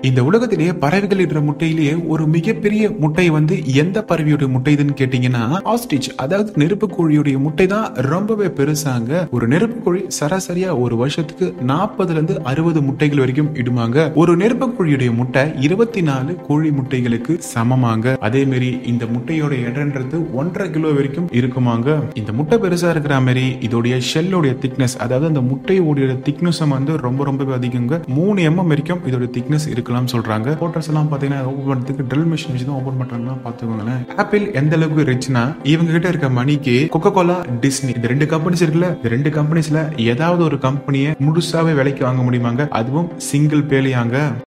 இந்த உலகத்திலேயே பறவைகள் இடுற முட்டையிலேயே ஒரு மிகப்பெரிய முட்டை வந்து எந்த பறவையோட முட்டைதுன்னு கேட்டீங்கன்னா ஆஸ்டிச் அதாவது நெருப்பு கோழியுடைய முட்டை தான் ரொம்பவே பெருசாங்க ஒரு நெருப்பு கோழி சராசரியா ஒரு வருஷத்துக்கு நாற்பதுல இருந்து அறுபது முட்டைகள் வரைக்கும் இடுமாங்க ஒரு நெருப்பு கோழியுடைய முட்டை இருபத்தி நாலு கோழி முட்டைகளுக்கு சமமாங்க அதே மாதிரி இந்த முட்டையோட எடைன்றது ஒன்றரை கிலோ வரைக்கும் இருக்குமாங்க இந்த முட்டை பெருசா இருக்கிற மாதிரி இதோடைய ஷெல்லோடைய திக்னஸ் அதாவது அந்த முட்டையோடைய திக்னஸ் வந்து ரொம்ப ரொம்பவே அதிகங்க மூணு எம்எம் வரைக்கும் இதோட திக்னஸ் இருக்கலாம் சொல்றாங்க ஹோட்டல்ஸ் எல்லாம் பாத்தீங்கன்னா ஓபன் பண்றதுக்கு ட்ரில் மிஷின் வச்சு தான் ஓபன் பண்றாங்கன்னா பாத்துக்கோங்களேன் ஆப்பிள் எந்த அளவுக்கு ரிச்னா இவங்க கிட்ட இருக்க மணிக்கு கொக்கோ கோலா டிஸ்னி இந்த ரெண்டு கம்பெனிஸ் இருக்குல்ல இந்த ரெண்டு கம்பெனிஸ்ல ஏதாவது ஒரு கம்பெனியை முழுசாவே விலைக்கு வாங்க முடியுமாங்க அதுவும் சிங்கிள் பேலியாங்க